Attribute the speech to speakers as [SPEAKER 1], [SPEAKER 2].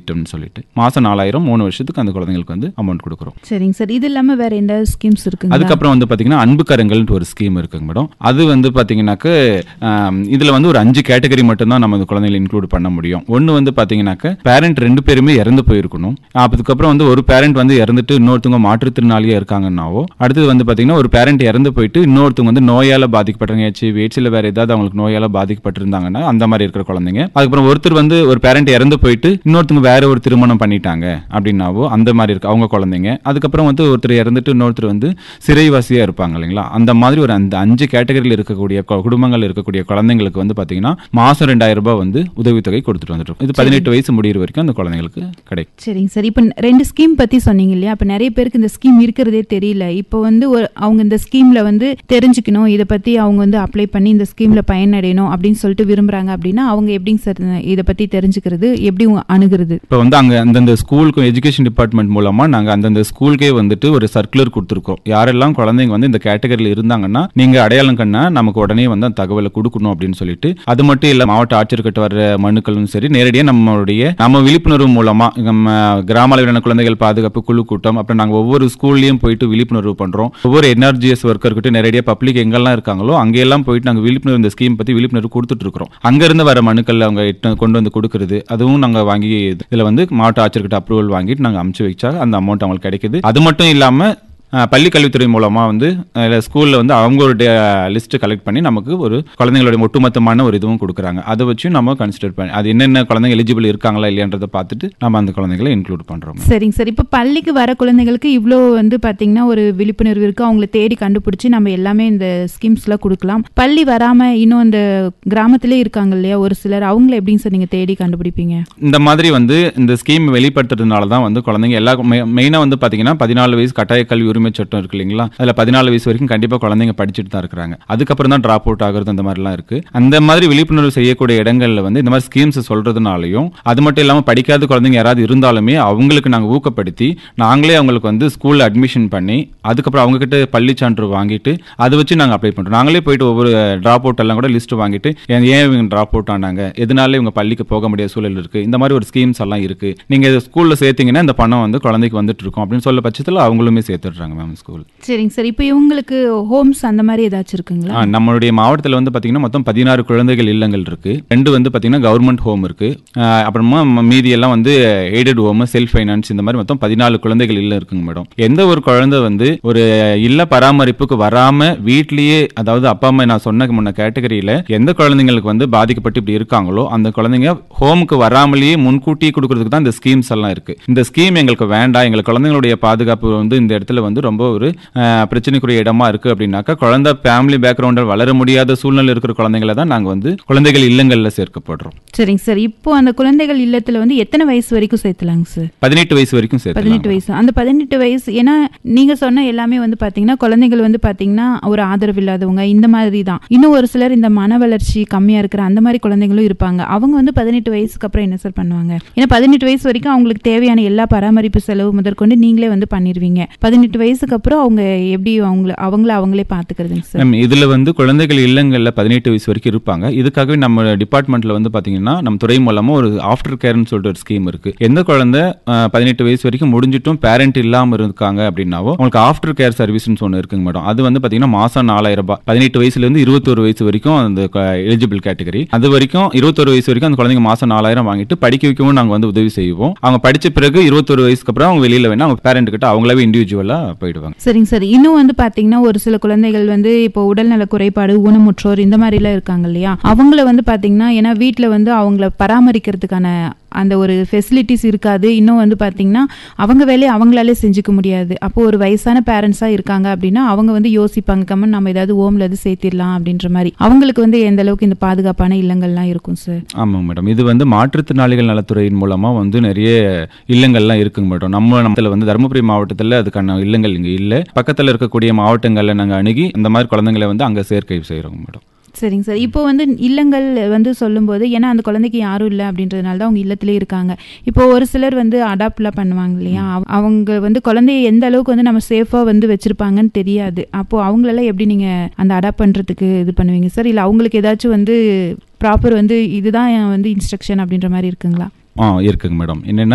[SPEAKER 1] திட்டம்னு சொல்லிட்டு மாதம் நாலாயிரம் மூணு வருஷத்துக்கு அந்த குழந்தைங்களுக்கு வந்து அமௌண்ட் கொடுக்குறோம்
[SPEAKER 2] சரிங்க சார் இது இல்லாம வேற எந்த ஸ்கீம்ஸ் இருக்குங்களா
[SPEAKER 1] அதுக்கப்புறம் வந்து பார்த்தீங்கன்னா அன்பு கரங்கள்ன்ட்டு ஒரு ஸ்கீம் இருக்குங்க மேடம் அது வந்து பார்த்தீங்கன்னாக்க ஆம், இதுல வந்து ஒரு அஞ்சு கேட்டகரி மட்டும்தான் நம்ம அந்த குழந்தைகளை இன்க்ளூட் பண்ண முடியும் ஒன்று வந்து பார்த்தீங்கன்னாக்க பேரண்ட் ரெண்டு பேருமே இறந்து போயிருக்கணும் அதுக்கப்புறம் வந்து ஒரு பேரண்ட் வந்து இறந்துட்டு இன்னொருத்தவங்க மாற்றுத்திறனாளியா இருக்காங்கன்னாவோ அடுத்தது வந்து பார்த்தீங்கன்னா ஒரு பேரண்ட் இறந்து போயிட்டு இன்னொருத்தவங்க வந்து நோயால பாதிக்கப்பட்டாங்க ஹெச்ஐவி எய்ட்ஸில் வேற ஏதாவது அவங்களுக்கு நோயால பாதிக்கப்பட்டிருந்தாங்கன்னா அந்த மாதிரி இருக்கிற குழந்தைங்க அதுக்கப்புறம் ஒருத்தர் வந்து ஒரு பேரண்ட் இறந்து போயிட்டு இன்னொருத்தவங்க வேற ஒரு திருமணம் பண்ணிட்டாங்க அப்படின்னாவோ அந்த மாதிரி இருக்கு அவங்க குழந்தைங்க அதுக்கப்புறம் வந்து ஒருத்தர் இறந்துட்டு இன்னொருத்தர் வந்து சிறைவாசியா இருப்பாங்க இல்லைங்களா அந்த மாதிரி ஒரு அந்த அஞ்சு கேட்டகரியில் இருக்கக்கூடிய கு- குடும்பங்கள் இருக்கக்கூடிய குழந்தைங்களுக்கு வந்து பாத்தீங்கன்னா மாசம் ரெண்டாயிரம் ரூபாய் வந்து உதவித்தொகை கொடுத்துட்டு வந்துட்டு இருக்கோம். இது பதினெட்டு வயசு முடியிற வரைக்கும் அந்த குழந்தைங்களுக்கு கிடைக்கும்
[SPEAKER 2] சரிங்க சார் இப்போ ரெண்டு ஸ்கீம் பத்தி சொன்னீங்க இல்லையா அப்ப நிறைய பேருக்கு இந்த ஸ்கீம் இருக்கிறதே தெரியல இப்போ வந்து ஒரு அவங்க இந்த ஸ்கீம்ல வந்து தெரிஞ்சுக்கணும் இதை பத்தி அவங்க வந்து அப்ளை பண்ணி இந்த ஸ்கீம்ல பயனடையணும் அப்படின்னு சொல்லிட்டு விரும்புறாங்க அப்படின்னா அவங்க எப்படிங்க சார் இதை பத்தி தெரிஞ்சுக்கிறது எப்படி உங்க அணுகிறது
[SPEAKER 1] இப்போ வந்து அங்கே அந்தந்த ஸ்கூலுக்கும் எஜுகேஷன் டிபார்ட்மெண்ட் மூலமாக நாங்கள் அந்தந்த ஸ்கூலுக்கே வந்துட்டு ஒரு சர்க்குலர் கொடுத்துருக்கோம் யாரெல்லாம் குழந்தைங்க வந்து இந்த கேட்டகரியில் இருந்தாங்கன்னா நீங்கள் அடையாளம் கண்ணா நமக்கு உடனே வந்து அந்த தகவலை கொடுக்கணும் அப்படின்னு சொல்லிட்டு அது மட்டும் இல்லை மாவட்ட ஆட்சியர்கிட்ட வர்ற மனுக்களும் சரி நேரடியாக நம்மளுடைய நம்ம விழிப்புணர்வு மூலமாக நம்ம கிராம அளவிலான குழந்தைகள் பாதுகாப்பு குழு கூட்டம் அப்புறம் நாங்கள் ஒவ்வொரு ஸ்கூல்லையும் போயிட்டு விழிப்புணர்வு பண்ணுறோம் ஒவ்வொரு என்ஆர்ஜிஎஸ் ஒர்க்கர்கிட்ட நேரடியாக பப்ளிக் எங்கெல்லாம் இருக்காங்களோ அங்கெல்லாம் போயிட்டு நாங்கள் விழிப்புணர்வு இந்த ஸ்கீம் பற்றி விழிப்புணர்வு கொடுத்துட்டு இருக்கிறோம் அங்கேருந்து வர மனுக்கள் அவங்க இட்டு கொண்டு வந்து கொடுக்கறது அதுவும் நாங்கள் வாங்கி இதில் வந்து மாவட்ட ஆட்சியர்கிட்ட அப்ரூவல் வாங்கிட்டு நாங்கள் அமுச்சு வச்சா அந்த அமௌண்ட் அவங்களுக்கு கிடைக்குது அது மட்டும் இல்லாமல் பள்ளி கல்வித்துறை மூலமாக வந்து ஸ்கூலில் வந்து அவங்க ஒரு லிஸ்ட்டு கலெக்ட் பண்ணி நமக்கு ஒரு குழந்தைங்களுடைய ஒட்டுமொத்தமான ஒரு இதுவும் கொடுக்குறாங்க அதை வச்சும் நம்ம கன்சிடர் பண்ணி அது என்னென்ன குழந்தைங்க எலிஜிபிள் இருக்காங்களா இல்லையான்றதை பார்த்துட்டு நம்ம அந்த குழந்தைகளை இன்க்ளூட் பண்ணுறோம்
[SPEAKER 2] சரிங்க சார் இப்போ பள்ளிக்கு வர குழந்தைங்களுக்கு இவ்வளோ வந்து பார்த்தீங்கன்னா ஒரு விழிப்புணர்வு இருக்குது அவங்கள தேடி கண்டுபிடிச்சி நம்ம எல்லாமே இந்த ஸ்கீம்ஸ்லாம் கொடுக்கலாம் பள்ளி வராமல் இன்னும் இந்த கிராமத்திலே இருக்காங்க இல்லையா ஒரு சிலர் அவங்கள எப்படிங்க சார் நீங்கள் தேடி கண்டுபிடிப்பீங்க
[SPEAKER 1] இந்த மாதிரி வந்து இந்த ஸ்கீம் வெளிப்படுத்துறதுனால தான் வந்து குழந்தைங்க எல்லா மெயினாக வந்து பார்த்தீங்கன்னா பதினாலு வயசு கட்டாய கல்வி உரிமை சட்டம் இருக்கு இல்லைங்களா அதில் பதினாலு வயசு வரைக்கும் கண்டிப்பாக குழந்தைங்க படிச்சுட்டு தான் இருக்கிறாங்க அதுக்கப்புறம் தான் ட்ராப் அவுட் ஆகுறது அந்த மாதிரிலாம் இருக்கு அந்த மாதிரி விழிப்புணர்வு செய்யக்கூடிய இடங்கள்ல வந்து இந்த மாதிரி ஸ்கீம்ஸ் சொல்றதுனாலையும் அது மட்டும் இல்லாமல் படிக்காத குழந்தைங்க யாராவது இருந்தாலுமே அவங்களுக்கு நாங்கள் ஊக்கப்படுத்தி நாங்களே அவங்களுக்கு வந்து ஸ்கூலில் அட்மிஷன் பண்ணி அதுக்கப்புறம் அவங்க கிட்ட பள்ளி சான்று வாங்கிட்டு அதை வச்சு நாங்கள் அப்ளை பண்ணுறோம் நாங்களே போயிட்டு ஒவ்வொரு ட்ராப் அவுட் எல்லாம் கூட லிஸ்ட் வாங்கிட்டு ஏன் ஏன் இவங்க ட்ராப் அவுட் ஆனாங்க எதனால இவங்க பள்ளிக்கு போக முடியாத சூழல் இருக்கு இந்த மாதிரி ஒரு ஸ்கீம்ஸ் எல்லாம் இருக்கு நீங்க ஸ்கூல்ல சேர்த்தீங்கன்னா இந்த பணம் வந்து குழந்தைக்கு வந்துட்டு இருக்கும் அப்படின்னு சொல்ல பட்சத்தில் அவங்களுமே சேர்த்துடுறாங்க மேம் ஸ்கூல்
[SPEAKER 2] சரிங்க சார் இப்போ இவங்களுக்கு ஹோம்ஸ் அந்த மாதிரி ஏதாச்சும் இருக்குங்களா
[SPEAKER 1] ஆ, நம்மளுடைய மாவட்டத்தில் வந்து பார்த்தீங்கன்னா மொத்தம் பதினாறு குழந்தைகள் இல்லங்கள் இருக்கு ரெண்டு வந்து பார்த்தீங்கன்னா கவர்மெண்ட் ஹோம் இருக்கு ஆ, அப்புறமா ம- மீதி எல்லாம் வந்து எய்டட் ஹோம் செல்ஃப் ஃபைனான்ஸ் இந்த மாதிரி மொத்தம் பதினாலு குழந்தைகள் இல்லம் இருக்குங்க மேடம் எந்த ஒரு குழந்தை வந்து ஒரு இல்ல பராமரிப்புக்கு வராம வீட்லயே அதாவது அப்பா அம்மா நான் சொன்ன முன்ன கேட்டகரியில எந்த குழந்தைங்களுக்கு வந்து பாதிக்கப்பட்டு இப்படி இருக்காங்களோ அந்த குழந்தைங்க ஹோமுக்கு வராமலேயே முன்கூட்டி கொடுக்கறதுக்கு தான் இந்த ஸ்கீம்ஸ் எல்லாம் இருக்கு இந்த ஸ்கீம் எங்களுக்கு வேண்டாம் எங்களுக்கு குழந்தைங்களுடைய பாதுகாப்பு வந்து இந்த இடத்துல வந்து ரொம்ப ஒரு அஹ், பிரச்சனைக்குரிய இடமா இருக்கு அப்படின்னாக்கா குழந்தை ஃபேமிலி பேக்ரவுண்டில் வளர முடியாத சூழ்நிலை இருக்கிற குழந்தைங்களை தான் நாங்க வந்து குழந்தைகள் இல்லங்கள்ல சேர்க்கப்படுறோம்
[SPEAKER 2] சரிங்க சார் இப்போ அந்த குழந்தைகள் இல்லத்தில் வந்து எத்தனை வயசு வரைக்கும் சேர்த்துலாங்க சார்
[SPEAKER 1] பதினெட்டு வயசு வரைக்கும் சேர்த்து
[SPEAKER 2] பதினெட்டு வயசு அந்த பதினெட்டு வயசு ஏன்னா நீங்க சொன்ன எல்லாமே வந்து பாத்தீங்கன்னா குழந்தைகள் வந்து பாத்தீங்கன்னா ஒரு ஆதரவு இல்லாதவங்க இந்த மாதிரி தான் இன்னும் ஒரு சிலர் இந்த மன வளர்ச்சி கம்மியா இருக்கிற அந்த மாதிரி குழந்தைங்களும் இருப்பாங்க அவங்க வந்து பதினெட்டு வயசுக்கு அப்புறம் என்ன சார் பண்ணுவாங்க ஏன்னா பதினெட்டு வயசு வரைக்கும் அவங்களுக்கு தேவையான எல்லா பராமரிப்பு செலவு முதற்கொண்டு நீங்களே வந்து பண்ணிடுவீங்க பதினெட்டு வயசுக்கு அப்புறம் அவங்க எப்படி அவங்கள அவங்கள அவங்களே பாத்துக்கிறதுங்க சார்
[SPEAKER 1] மேம் இதுல வந்து குழந்தைகள் இல்லங்கள்ல பதினெட்டு வயசு வரைக்கும் இருப்பாங்க இதுக்காகவே நம்ம டிபார்ட்மெண்ட்ல வந்து பாத்தீங்கன்னா நம்ம துறை மூலமா ஒரு ஆஃப்டர் கேர்னு சொல்லிட்டு ஒரு ஸ்கீம் இருக்கு எந்த குழந்தை அஹ், பதினெட்டு வயசு வரைக்கும் முடிஞ்சிட்டும் பேரண்ட் இல்லாம இருக்காங்க அப்படின்னாவோ உங்களுக்கு ஆஃப்டர் கேர் சர்வீஸ்னு ஒன்று இருக்குங்க மேடம் அது வந்து பாத்தீங்கன்னா மாசம் நாலாயிரம் ரூபாய் பதினெட்டு வயசுல இருந்து இருபத்தொரு வயசு வரைக்கும் அந்த எலிஜிபிள் கேட்டகரி அது வரைக்கும் இருபத்தொரு வயசு வரைக்கும் அந்த குழந்தைங்க மாசம் நாலாயிரம் வாங்கிட்டு படிக்க வைக்கவும் நாங்க வந்து உதவி செய்வோம் அவங்க படிச்ச பிறகு இருபத்தொரு வயசுக்கு அப்புறம் அவங்க வெளியில வேணா அவங்க பேரண்ட் கிட்ட அவங்களாவே இண்டிவிஜுவலா போயிடுவாங்க
[SPEAKER 2] சரிங்க சார் இன்னும் வந்து பாத்தீங்கன்னா ஒரு சில குழந்தைகள் வந்து இப்போ உடல்நல குறைபாடு ஊனமுற்றோர் இந்த மாதிரி எல்லாம் இருக்காங்க இல்லையா அவங்கள வந்து பாத்தீங்கன்னா ஏன்னா வீட்ல வந்து அவங்கள பராமரிக்கிறதுக்கான அந்த ஒரு ஃபெசிலிட்டிஸ் இருக்காது இன்னும் வந்து பாத்தீங்கன்னா அவங்க வேலையை அவங்களாலே செஞ்சுக்க முடியாது அப்போ ஒரு வயசான பேரண்ட்ஸா இருக்காங்க அப்படின்னா அவங்க வந்து யோசிப்பாங்க கம்மன் நம்ம ஏதாவது ஓம்ல எது சேர்த்திடலாம் அப்படின்ற மாதிரி அவங்களுக்கு வந்து எந்த அளவுக்கு இந்த பாதுகாப்பான இல்லங்கள்லாம் இருக்கும் சார்
[SPEAKER 1] ஆமாங்க மேடம் இது வந்து மாற்றுத்திறனாளிகள் நலத்துறையின் மூலமா வந்து நிறைய இல்லங்கள்லாம் இருக்குங்க மேடம் நம்ம நம்மத்துல வந்து தருமபுரி மாவட்டத்துல அதுக்கான இல்லங்கள் இங்க இல்ல பக்கத்துல இருக்கக்கூடிய மாவட்டங்கள்ல நாங்க அணுகி இந்த மாதிரி குழந்தைங்களை வந்து அங்க சேர்க்கை செய்றோங்க மேடம்
[SPEAKER 2] சரிங்க சார் இப்போ வந்து இல்லங்கள் வந்து சொல்லும்போது ஏன்னா அந்த குழந்தைக்கு யாரும் இல்லை அப்படின்றதுனால தான் அவங்க இல்லத்திலே இருக்காங்க இப்போ ஒரு சிலர் வந்து அடாப்ட்லாம் பண்ணுவாங்க இல்லையா அவ- அவங்க வந்து குழந்தைய எந்த அளவுக்கு வந்து நம்ம சேஃபாக வந்து வச்சுருப்பாங்கன்னு தெரியாது அப்போ அவங்களெல்லாம் எப்படி நீங்கள் அந்த அடாப்ட் பண்ணுறதுக்கு இது பண்ணுவீங்க சார் இல்லை அவங்களுக்கு ஏதாச்சும் வந்து ப்ராப்பர் வந்து இதுதான் வந்து இன்ஸ்ட்ரக்ஷன் அப்படின்ற மாதிரி இருக்குங்களா
[SPEAKER 1] ஆ இருக்குங்க மேடம் என்னென்னா